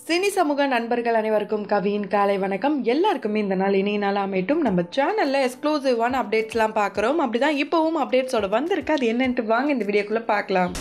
Cine சமூக நண்பர்கள் அனைவருக்கும் கவியின் காலை வணக்கம் எல்லாருக்குமே இந்த நாள் இனிய நாள் அமையட்டும் நம்ம சேனல்ல எக்ஸ்க்ளூசிவான அப்டேட்ஸ்லாம் பார்க்குறோம் அப்படிதான் இப்போவும் அப்டேட்ஸோட வந்திருக்கு அது என்னன்ட்டு வாங்க இந்த வீடியோக்குள்ள பார்க்கலாம்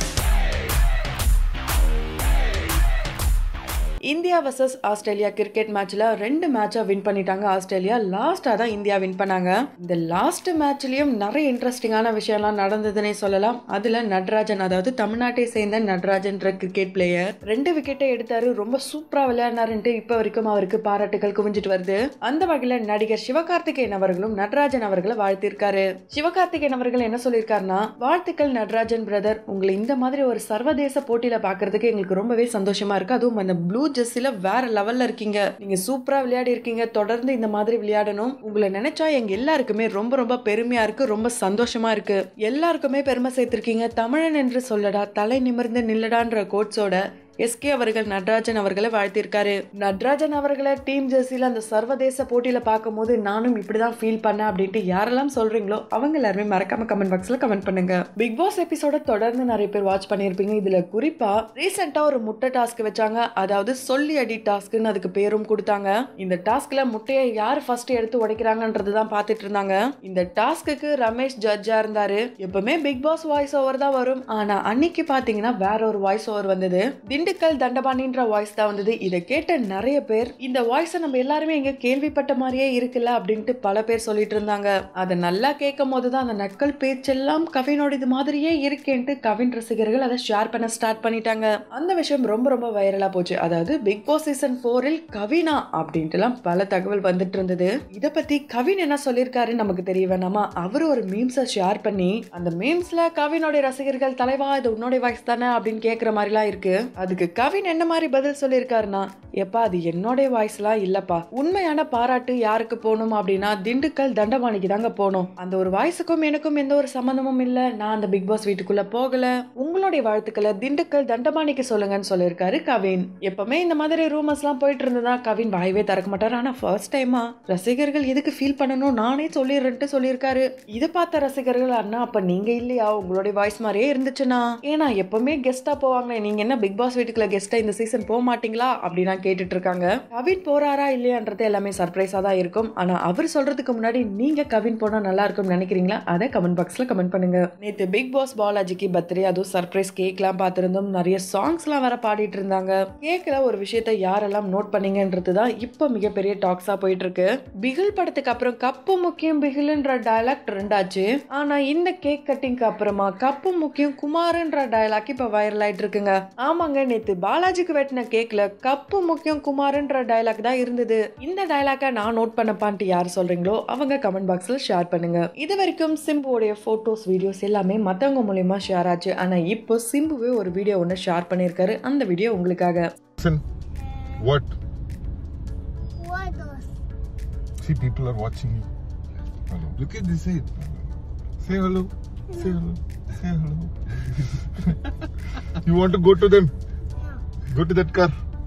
இந்தியா வர்சஸ் ஆஸ்திரேலியா கிரிக்கெட் மேட்ச்ல ரெண்டு மேட்சை வின் பண்ணிட்டாங்க ஆஸ்திரேலியா லாஸ்ட்டாக தான் இந்தியா வின் பண்ணாங்க இந்த லாஸ்ட் மேட்ச்லயும் நிறைய இன்ட்ரெஸ்டிங்கான விஷயம்லாம் நடந்ததுன்னே சொல்லலாம் அதுல நட்ராஜன் அதாவது தமிழ்நாட்டை சேர்ந்த நட்ராஜன்ற கிரிக்கெட் பிளேயர் ரெண்டு விக்கெட்டை எடுத்தாரு ரொம்ப சூப்பரா விளையாடினாருன்ட்டு இப்போ வரைக்கும் அவருக்கு பாராட்டுகள் குவிஞ்சிட்டு வருது அந்த வகையில நடிகர் சிவகார்த்திகேயன் அவர்களும் நட்ராஜன் அவர்களை வாழ்த்திருக்காரு சிவகார்த்திகேயன் அவர்கள் என்ன சொல்லியிருக்காருன்னா வாழ்த்துக்கள் நட்ராஜன் பிரதர் உங்களை இந்த மாதிரி ஒரு சர்வதேச போட்டியில பாக்குறதுக்கு எங்களுக்கு ரொம்பவே சந்தோஷமா இருக்கு அதுவும் அந்த ப்ளூ ஜெர்சில வேற லெவல்ல இருக்கீங்க நீங்க சூப்பரா விளையாடி இருக்கீங்க தொடர்ந்து இந்த மாதிரி விளையாடணும் உங்களை நினைச்சா எங்க எல்லாருக்குமே ரொம்ப ரொம்ப பெருமையா இருக்கு ரொம்ப சந்தோஷமா இருக்கு எல்லாருக்குமே பெருமை சேர்த்திருக்கீங்க தமிழன் என்று சொல்லடா தலை நிமிர்ந்து நில்லடான்ற கோட்ஸோட எஸ்கே அவர்கள் நட்ராஜன் அவர்களை வாழ்த்திருக்காரு நட்ராஜன் அவர்களை டீம் ஜெர்சியில் அந்த சர்வதேச போட்டியில பார்க்கும்போது நானும் இப்படிதான் ஃபீல் பண்ணேன் அப்படின்ட்டு யாரெல்லாம் சொல்றீங்களோ அவங்க எல்லாருமே மறக்காம கமெண்ட் பாக்ஸ்ல கமெண்ட் பண்ணுங்க பிக் பாஸ் எபிசோட தொடர்ந்து நிறைய பேர் வாட்ச் பண்ணியிருப்பீங்க இதுல குறிப்பா ரீசெண்டா ஒரு முட்டை டாஸ்க் வச்சாங்க அதாவது சொல்லி அடி டாஸ்க்னு அதுக்கு பேரும் கொடுத்தாங்க இந்த டாஸ்க்ல முட்டையை யார் ஃபர்ஸ்ட் எடுத்து உடைக்கிறாங்கன்றது தான் பார்த்துட்டு இருந்தாங்க இந்த டாஸ்க்கு ரமேஷ் ஜட்ஜா இருந்தாரு எப்பவுமே பிக் பாஸ் வாய்ஸ் ஓவர் தான் வரும் ஆனா அன்னைக்கு பாத்தீங்கன்னா வேற ஒரு வாய்ஸ் ஓவர் வந்தது திண்டுக்கல் தண்டபாணின்ற வாய்ஸ் தான் வந்தது இதை கேட்ட நிறைய பேர் இந்த வாய்ஸை நம்ம எல்லாருமே இங்க கேள்விப்பட்ட மாதிரியே இருக்குல்ல அப்படின்ட்டு பல பேர் சொல்லிட்டு இருந்தாங்க அதை நல்லா கேட்கும் போது தான் அந்த நக்கல் பேச்செல்லாம் கவினோட இது மாதிரியே இருக்கேன்ட்டு கவின் ரசிகர்கள் அதை ஷேர் பண்ண ஸ்டார்ட் பண்ணிட்டாங்க அந்த விஷயம் ரொம்ப ரொம்ப வைரலா போச்சு அதாவது பிக் பாஸ் சீசன் போரில் கவினா அப்படின்ட்டுலாம் பல தகவல் வந்துட்டு இருந்தது இதை பத்தி கவின் என்ன சொல்லியிருக்காரு நமக்கு தெரிய வேணாமா அவர் ஒரு மீம்ஸை ஷேர் பண்ணி அந்த மீம்ஸ்ல கவினோட ரசிகர்கள் தலைவா இது உன்னோட வாய்ஸ் தானே அப்படின்னு கேட்குற மாதிரிலாம் இருக்கு அதுக்கு கவின் என்ன மாதிரி பதில் சொல்லியிருக்காருன்னா எப்பா அது என்னோட வாய்ஸ்லாம் இல்லப்பா உண்மையான பாராட்டு யாருக்கு போகணும் அப்படின்னா திண்டுக்கல் தண்டவாணிக்கு தாங்க போகணும் அந்த ஒரு வாய்ஸுக்கும் எனக்கும் எந்த ஒரு சம்மந்தமும் இல்லை நான் அந்த பிக் பாஸ் வீட்டுக்குள்ள போகல உங்களுடைய வாழ்த்துக்களை திண்டுக்கல் தண்டபாணிக்கு சொல்லுங்கன்னு சொல்லியிருக்காரு கவின் எப்பவுமே இந்த மாதிரி ரூமர்ஸ்லாம் போயிட்டு இருந்ததா கவின் வாயவே திறக்க மாட்டார் ஆனா ஃபர்ஸ்ட் டைமா ரசிகர்கள் எதுக்கு ஃபீல் பண்ணணும் நானே சொல்லிடுறேன்ட்டு சொல்லியிருக்காரு இதை பார்த்த ரசிகர்கள் அண்ணா அப்ப நீங்க இல்லையா உங்களுடைய வாய்ஸ் மாதிரியே இருந்துச்சுன்னா ஏன்னா எப்பவுமே கெஸ்டா போவாங்களே நீங்க என்ன பிக் பாஸ் வீட்டுக்குள்ள கெஸ்டா இந்த சீசன் போக மாட்டீங்களா அப்படின்னா கேட்டுட்டு இருக்காங்க கவின் போறாரா இல்லையான்றது எல்லாமே சர்ப்ரைஸா தான் இருக்கும் ஆனா அவர் சொல்றதுக்கு முன்னாடி நீங்க கவின் போனா நல்லா இருக்கும்னு நினைக்கிறீங்களா அதை கமெண்ட் பாக்ஸ்ல கமெண்ட் பண்ணுங்க நேத்து பிக் பாஸ் பாலாஜிக்கு பர்த்டே அதுவும் சர்ப்ரைஸ் கேக்லாம் பார்த்திருந்தோம் நிறைய சாங்ஸ்லாம் வேற பாடிட்டு இருந்தாங்க கேக்ல ஒரு விஷயத்த யாரெல்லாம் நோட் பண்ணீங்கன்றது தான் இப்போ மிகப்பெரிய டாக்ஸா போயிட்டு இருக்கு பிகில் படத்துக்கு அப்புறம் கப்பு முக்கியம் பிகில்ன்ற டயலாக் ட்ரெண்ட் ஆச்சு ஆனா இந்த கேக் கட்டிங்க்கு அப்புறமா கப்பு முக்கியம் குமார்ன்ற டயலாக் இப்ப வைரல் ஆயிட்டு இருக்குங்க ஆமாங்க நேத்து பாலாஜிக்கு வெட்டின கேக்ல கப்பு முக்கியம் குமார்ன்ற டயலாக் தான் இருந்தது இந்த டயலாக்கை நான் நோட் பண்ணப்பான்ட்டு யார் சொல்றீங்களோ அவங்க கமெண்ட் பாக்ஸ்ல ஷேர் பண்ணுங்க இது வரைக்கும் சிம்புவோடைய போட்டோஸ் வீடியோஸ் எல்லாமே மத்தவங்க மூலியமா ஷேர் ஆச்சு ஆனா இப்போ சிம்புவே ஒரு வீடியோ ஒன்று ஷேர் பண்ணியிருக்காரு அந்த வீடியோ உங்களுக்காக Listen, what? What was See, people are watching you. Hello. Look at this side. Say hello. Say hello. Say hello. you want to go to them? Go to that car.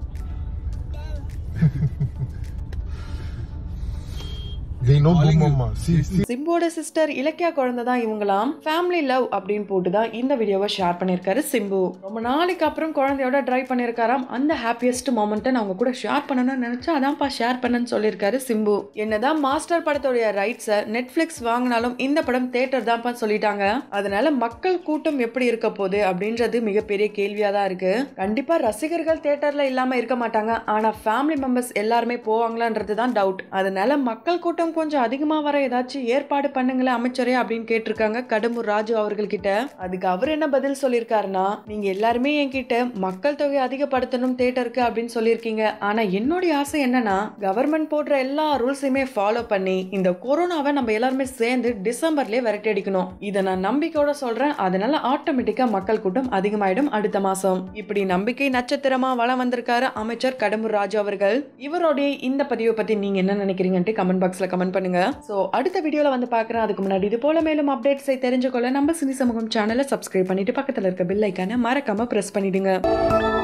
they know boom mama. See, see. சிம்போட sister Ilakkiya குழந்தை தான் இவங்களாம் family love அப்படின்னு போட்டு தான் இந்த வீடியோவை share பண்ணியிருக்காரு சிம்பு ரொம்ப நாளைக்கு அப்புறம் குழந்தையோட ட்ரைவ் பண்ணியிருக்காராம் அந்த ஹாப்பியஸ்ட் மொமெண்ட்டை நான் உங்க கூட ஷேர் பண்ணணும்னு நினைச்சா அதான்ப்பா ஷேர் பண்ணேன்னு சொல்லியிருக்காரு சிம்பு என்னதான் மாஸ்டர் படத்தோடைய ரைட்ஸை நெட்ஃபிளிக்ஸ் வாங்கினாலும் இந்த படம் தேட்டர் தான்ப்பா சொல்லிட்டாங்க அதனால மக்கள் கூட்டம் எப்படி இருக்க போகுது அப்படின்றது மிகப்பெரிய கேள்வியா தான் இருக்கு கண்டிப்பா ரசிகர்கள் தேட்டர்ல இல்லாம இருக்க மாட்டாங்க ஆனா ஃபேமிலி மெம்பர்ஸ் எல்லாருமே போவாங்களான்றது தான் டவுட் அதனால மக்கள் கூட்டம் கொஞ்சம் அதிகமா வர ஏதாச்சும் ஏற்பாடு பண்ணுங்களேன் அமைச்சரே அப்படின்னு கேட்டிருக்காங்க கடம்பூர் ராஜு அவர்கள் கிட்ட அதுக்கு அவர் என்ன பதில் சொல்லியிருக்காருன்னா நீங்க எல்லாருமே என்கிட்ட மக்கள் தொகை அதிகப்படுத்தணும் தேட்டருக்கு அப்படின்னு சொல்லியிருக்கீங்க ஆனா என்னுடைய ஆசை என்னன்னா கவர்மெண்ட் போடுற எல்லா ரூல்ஸையுமே ஃபாலோ பண்ணி இந்த கொரோனாவை நம்ம எல்லாருமே சேர்ந்து டிசம்பர்லயே விரட்டி அடிக்கணும் இதை நான் நம்பிக்கையோட சொல்றேன் அதனால ஆட்டோமேட்டிக்கா மக்கள் கூட்டம் அதிகமாயிடும் அடுத்த மாசம் இப்படி நம்பிக்கை நட்சத்திரமா வளம் வந்திருக்காரு அமைச்சர் கடம்பூர் ராஜு அவர்கள் இவருடைய இந்த பதிவை பத்தி நீங்க என்ன நினைக்கிறீங்கன்ட்டு கமெண்ட் பாக்ஸ்ல கமெண்ட் பண்ணுங்க சோ அடுத்த வீடியோல வந்து பார்க்குறேன் அதுக்கு முன்னாடி இது போல மேலும் அப்டேட்ஸை தெரிஞ்சுக்கொள்ள நம்ம சினி சமூகம் சேனலை சப்ஸ்கிரைப் பண்ணிட்டு பக்கத்துல இருக்க பெல் ஐக்கானை மறக்காம பிரஸ் பண்ணிடுங்க